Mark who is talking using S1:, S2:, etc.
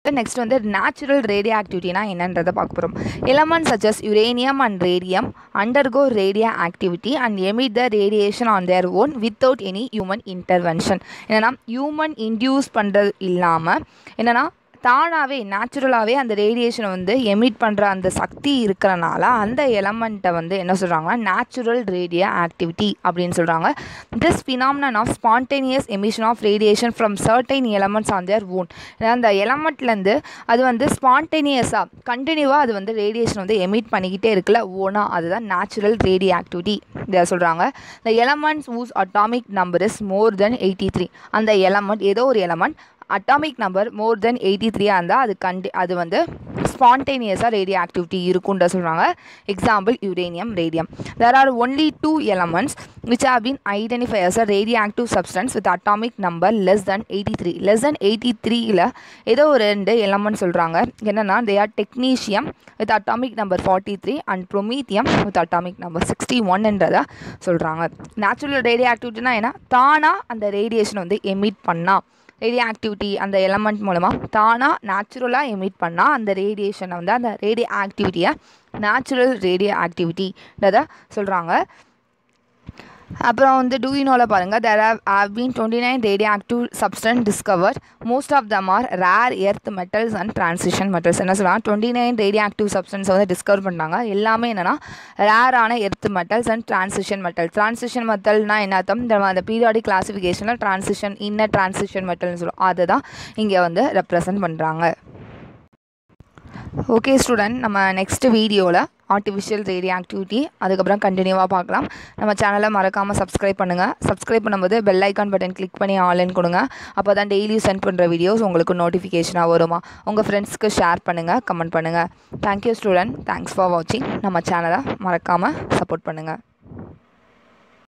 S1: next வந்து natural radio ஆக்டிவிட்டினா என்னன்றதை பார்க்க போகிறோம் element such as uranium and radium undergo radio activity and emit the radiation on their own without any human intervention என்னென்னா human induce பண்ணுறது இல்லாமல் என்னென்னா தானாகவே நேச்சுரலாகவே அந்த ரேடியேஷனை வந்து எமிட் பண்ணுற அந்த சக்தி இருக்கிறனால அந்த எலமெண்ட்டை வந்து என்ன சொல்கிறாங்கன்னா நேச்சுரல் ரேடியோ ஆக்டிவிட்டி அப்படின்னு சொல்கிறாங்க this phenomenon of spontaneous emission of radiation from certain elements on their own அந்த எலமெண்ட்லேருந்து அது வந்து ஸ்பான்டேனியஸாக கண்டினியூவாக அது வந்து ரேடியேஷன் வந்து எமிட் பண்ணிக்கிட்டே இருக்குல்ல ஓனா அதுதான் நேச்சுரல் ரேடியோ ஆக்டிவிட்டி இதை சொல்கிறாங்க the elements whose atomic number is more than eighty three அந்த எலமெண்ட் ஏதோ ஒரு element atomic number more than eighty த்ரீயாக இருந்தால் அது கண்டி அது வந்து ஸ்பான்டேனியஸாக ரேடியோ ஆக்டிவிட்டி இருக்குன்ற சொல்கிறாங்க example uranium radium there are only two elements which have been identify as a radioactive substance with atomic number less than eighty three less than eighty த்ரீயில் ஏதோ ஒரு ரெண்டு எலமெண்ட் சொல்கிறாங்க என்னென்னா they are technetium with atomic number forty three and promethium with atomic number sixty ஒன்ன்றதை சொல்கிறாங்க natural radio ஆக்டிவிட்டினா என்ன தானாக அந்த ரேடியேஷன் வந்து எமிட் பண்ணால் ரேடியோ ஆக்டிவிட்டி அந்த எலமெண்ட் மூலமாக தானாக நேச்சுரலாக எமிட் பண்ணால் அந்த ரேடியேஷனை வந்து அந்த ரேடியோ ஆக்டிவிட்டியை நேச்சுரல் ரேடியோ ஆக்டிவிட்டின்றதை சொல்கிறாங்க அப்புறம் வந்து டூயினோவில் பாருங்கள் there have have been twenty nine radio radioactive substance discover most of them are rare earth metals and transition metals என்ன சொல்லலாம் டுவெண்ட்டி நைன் ரேடியோ ஆக்டிவ் சப்ஸ்டன்ஸை வந்து டிஸ்கவர் பண்ணாங்க எல்லாமே என்னென்னா ரேரான earth metals and transition metal transition மெட்டல்னால் என்ன அர்த்தம் இந்த அந்த பீரியாடிக் கிளாசிஃபிகேஷனில் டிரான்சிஷன் இன்னர் டிரான்சிஷன் மெட்டல்னு சொல்லுவோம் அதை தான் இங்கே வந்து ரெப்ரசன்ட் பண்ணுறாங்க ஓகே ஸ்டூடெண்ட் நம்ம நெக்ஸ்ட் வீடியோவில் ஆர்டிஃபிஷியல் ரேடியோ ஆக்டிவிட்டி அதுக்கப்புறம் கண்டினியூவாக பார்க்கலாம் நம்ம சேனலை மறக்காமல் சப்ஸ்கிரைப் பண்ணுங்கள் சப்ஸ்கிரைப் பண்ணும்போது பெல் ஐக்கான் பட்டன் கிளிக் பண்ணி ஆன்லைன் கொடுங்க அப்போ தான் டெய்லி சென்ட் பண்ணுற வீடியோஸ் உங்களுக்கு நோட்டிஃபிகேஷனாக வருமா உங்கள் ஃப்ரெண்ட்ஸ்க்கு ஷேர் பண்ணுங்கள் கமெண்ட் பண்ணுங்கள் தேங்க்யூ ஸ்டூடெண்ட் தேங்க்ஸ் ஃபார் வாட்சிங் நம்ம சேனலை மறக்காமல் சப்போர்ட் பண்ணுங்கள்